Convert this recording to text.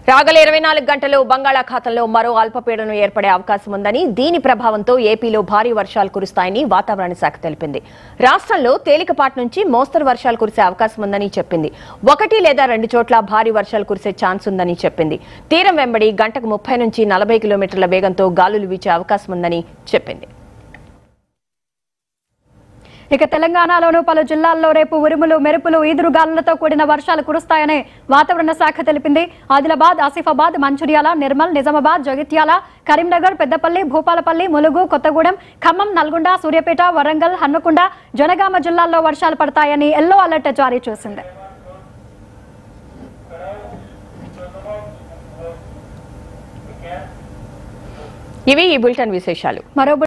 రాగల ఇరవై నాలుగు గంటల్లో బంగాళాఖాతంలో మరో అల్పపీడనం ఏర్పడే అవకాశం ఉందని దీని ప్రభావంతో ఏపీలో భారీ వర్షాలు కురుస్తాయని వాతావరణ శాఖ తెలిపింది రాష్ట్రంలో తేలికపాటి నుంచి మోస్తరు వర్షాలు కురిసే అవకాశం ఉందని చెప్పింది ఒకటి లేదా రెండు చోట్ల భారీ వర్షాలు కురిసే ఛాన్స్ ఉందని చెప్పింది తీరం వెంబడి గంటకు ముప్పై నుంచి నలభై కిలోమీటర్ల వేగంతో గాలులు వీచే అవకాశం ఉందని చెప్పింది ఇక తెలంగాణలోనూ పలు జిల్లాల్లో రేపు ఉరుములు మెరుపులు ఈదురుగాలులతో కూడిన వర్షాలు కురుస్తాయని వాతావరణ శాఖ తెలిపింది ఆదిలాబాద్ ఆసిఫాబాద్ మంచిర్యాల నిర్మల్ నిజామాబాద్ జగిత్యాల కరీంనగర్ పెద్దపల్లి భూపాలపల్లి ములుగు కొత్తగూడెం ఖమ్మం నల్గొండ సూర్యాపేట వరంగల్ హన్మకొండ జనగామ జిల్లాల్లో వర్షాలు పడతాయని ఎల్లో అలర్ట్ జారీ చేసింది ఇవి ఈ బులెటిన్ విశేషాలు మరో